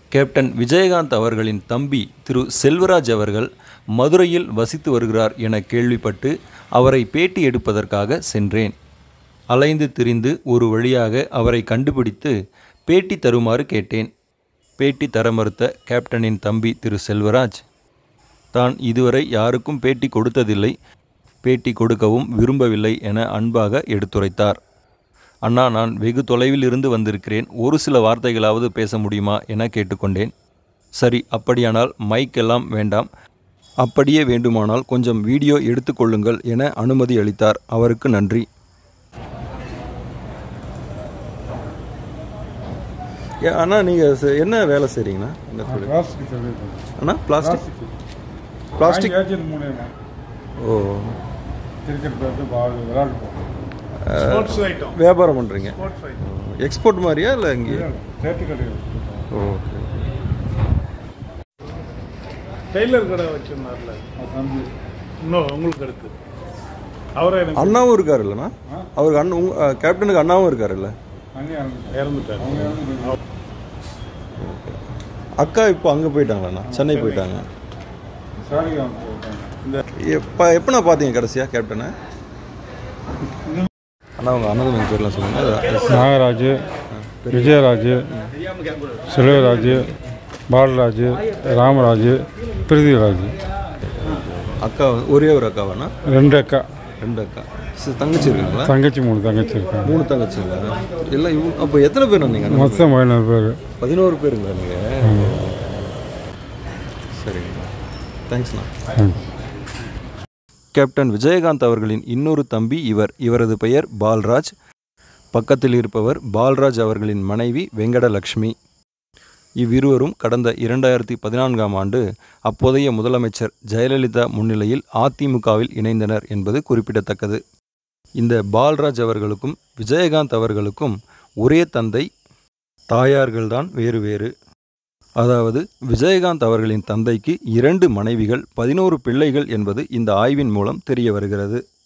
Captain Vijayakanth அவர்களின் தம்பி திரு செல்வராஜ் அவர்கள் மதுரையில் வசித்து வருகிறார் என கேள்விப்பட்டு அவரை பேட்டி எடுப்பதற்காக சென்றேன் அலைந்து திரிந்து ஒரு வழியாக அவரை கண்டுபிடித்து பேட்டி தருமாறு கேட்டேன் பேட்டி தர மறுத்த கேப்டனின் தம்பி திரு செல்வராஜ் தான் இதுவரை யாருக்கும் பேட்டி கொடுத்ததில்லை பேட்டி கொடுக்கவும் விரும்பவில்லை என அன்பாக எடுத்துரைத்தார் அண்ணா நான் வெகு தொலைவில் இருந்து வந்திருக்கிறேன் ஒரு சில வார்த்தைகளாவது பேச முடியுமா என கேட்டுக்கொண்டேன் சரி அப்படியானால் மைக் எல்லாம் வேண்டாம் அப்படியே வேண்டுமானால் கொஞ்சம் வீடியோ எடுத்துக்கொள்ளுங்கள் என அனுமதி அளித்தார் அவருக்கு நன்றி ஏ, அண்ணா நீங்கள் செ- என்ன வேலை செய்கிறீங்கண்ணா என்ன தொழில் பிளாஸ்டிக் தொழில் பண்ணுறோம். அண்ணா பிளாஸ்டிக் பிளாஸ்டிக் பிளாஸ்டிக் ஏஜென்ட் மூலியமா ஓ கிரிக்கெட் பேட்டு பால் விளையாட்டு போகும் ஸ்போர்ட்ஸ் ஐட்டம் வியாபாரம் பண்ணுறீங்க ஸ்போர்ட்ஸ் ஐட்டம் எக்ஸ்போர்ட் மாதிரியா இல்லை இங்கே தேட்டு கடையில் ஓகே டெய்லர் கடை வச்சிருந்தார்ல தம்பி இன்னும் உங்களுக்கு அடுத்து அவரே எனக்கு அண்ணாவும் இருக்காரு இல்லைண்ணா அவருக்கு அண்ணன் உங்க அஹ், கேப்டனுக்கு அண்ணாவும் இருக்காரு இல்லை அங்கே இறந்துட்டாங்க இறந்துட்டார் அவங்க இறந்து அக்கா இப்போ அங்கே போயிட்டாங்களாண்ணா சென்னை போயிட்டாங்க சாலிகிராம் போயிட்டாங்க எப்போ எப்போண்ணா பார்த்தீங்க கடைசியாக கேப்டனை அண்ணா உங்கள் அண்ணன் உங்கள் பேர்லாம் சொல்லுங்கள் நாகராஜ் விஜயராஜ் செல்வராஜ் பாலராஜ் ராமராஜ் பிரிதிராஜ் அக்கா ஒரே ஒரு அக்காவாண்ணா ரெண்டு அக்கா ரெண்டு அக்கா சரி, தங்கச்சி இருக்காங்களா தங்கச்சி மூணு தங்கச்சி இருக்காங்க மூணு தங்கச்சிங்களா எல்லாம் இவங்க அப்போ எத்தனை பேர் நீங்கள் மொத்தம் பதினோரு பேர் பதினோரு பேருங்களா நீங்கள் சரிங்க தேங்க்ஸ்ண்ணா கேப்டன் விஜயகாந்த் அவர்களின் இன்னொரு தம்பி இவர் இவரது பெயர் பால்ராஜ் பக்கத்தில் இருப்பவர் பால்ராஜ் அவர்களின் மனைவி வெங்கடலக்ஷ்மி இவ்விருவரும் கடந்த இரண்டாயிரத்தி பதினான்காம் ஆண்டு அப்போதைய முதலமைச்சர் ஜெயலலிதா முன்னிலையில் அதிமுகவில் இணைந்தனர் என்பது குறிப்பிடத்தக்கது இந்த பால்ராஜ் அவர்களுக்கும் விஜயகாந்த் அவர்களுக்கும் ஒரே தந்தை தாயார்கள்தான் வேறு வேறு அதாவது விஜயகாந்த் அவர்களின் தந்தைக்கு இரண்டு மனைவிகள் பதினோரு பிள்ளைகள் என்பது இந்த ஆய்வின் மூலம் தெரிய வருகிறது